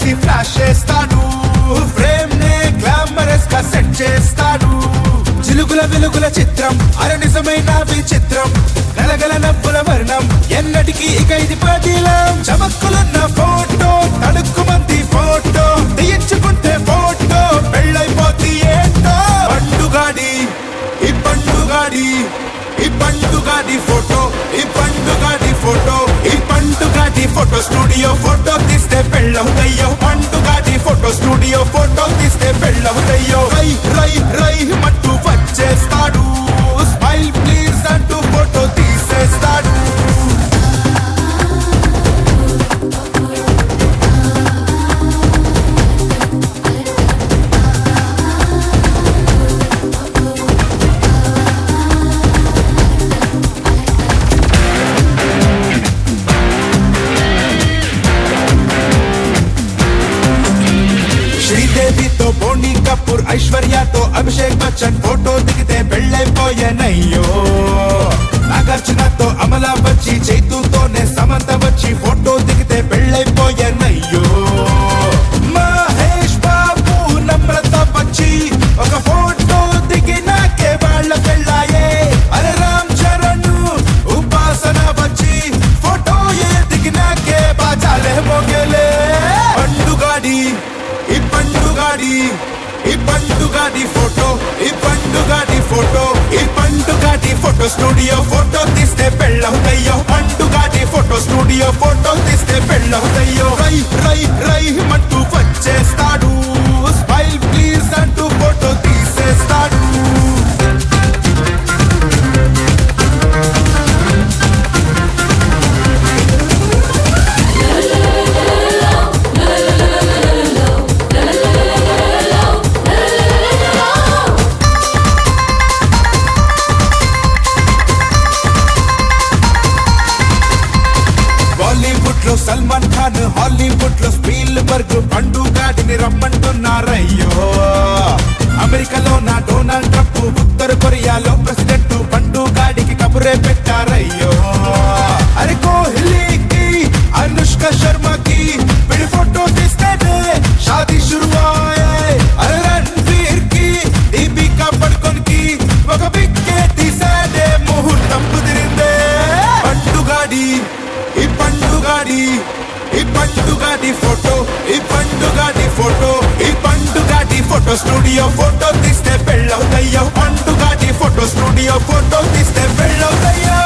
వేసి ఫ్లాష్ చేస్తాడు ఫ్రేమ్ నే గ్లామరస్ గా సెట్ చేస్తాడు చిలుగుల వెలుగుల చిత్రం అర నిజమైన విచిత్రం గలగల నవ్వుల వర్ణం ఎన్నటికీ ఇక ఇది పదిలం చమక్కులున్న ఫోటో తడుక్కుమంది ఫోటో తీయించుకుంటే ఫోటో పెళ్ళైపోద్ది ఏంటో పండుగాడి ఈ పండుగాడి ఈ పండుగాడి ఫోటో ఈ పండుగాడి ఫోటో ఈ పండుగాడి ఫోటో స్టూడియో ఫోటో తీస్తే పెళ్ళవుతయ్యో పండుగాడి ఫోటో స్టూడియో ఫోటో తీస్తే పెళ్ళవుతయ్యో రై రై రై మట్టు వచ్చేస్తాడు స్మైల్ ప్లీజ్ అంటూ ఫోటో తీసేస్తాడు శ్రీదేవితో బోని కపూర్ ఐశ్వర్యతో అభిషేక్ బచ్చన్ ఫోటో దిగితే పెళ్ళైపోయానయ్యో నాగార్జునతో అమల వచ్చి చైతుతోనే సమంత వచ్చి ఫోటో దిగితే పెళ్ళైపోయానయ్యో మహేష్ బాబు నమ్రత వచ్చి ఒక ఫోటో దిగినాకే వాళ్ళ పెళ్ళాయే అరే రామ్ చరణ్ ఉపాసన వచ్చి ఫోటో ఏ దిగినాకే బాజాలే మోగేలే పండుగాడి ఈ పండుగాడి ఈ పండుగాడి ఫోటో ఈ పండుగాడి ఫోటో ఈ పండుగాడి ఫోటో స్టూడియో ఫోటో తీస్తే పెళ్ళవుతయ్యో పండుగాడి ఫోటో స్టూడియో ఫోటో తీస్తే పెళ్ళవుతయ్యో రై రై రై మట్టు వచ్చేస్తాడు స్మైల్ ప్లీజ్ అంటూ ఫోటో తీసేస్తాడు బాలీవుడ్ లో సల్మాన్ ఖాన్ హాలీవుడ్ లో స్పీల్ బర్గ్ పండుగాడిని రమ్మంటున్నారయ్యో అమెరికాలో నా డొనాల్డ్ ట్రంప్ ఉత్తర కొరియాలో ప్రెసిడెంట్ పండుగాడికి కబురే పెట్టారయ్యో అరే కోహ్లీకి అనుష్క శర్మకి విడి ఫోటో తీస్తేనే షాదీ శురువాయే అరే రణ్వీర్ కి దీపికా పడుకోన్ కి ఒక విక్కే తీసాడే ముహూర్తం కుదిరిందే పండుగాడి ఈ పండుగాడి ఈ పండుగాడి ఫోటో ఈ పండుగాడి ఫోటో ఈ పండుగాడి ఫోటో స్టూడియో ఫోటో తీస్తే పెళ్ళవుతయ్యో పండుగాడి ఫోటో స్టూడియో ఫోటో తీస్తే పెళ్ళవుతయ్యో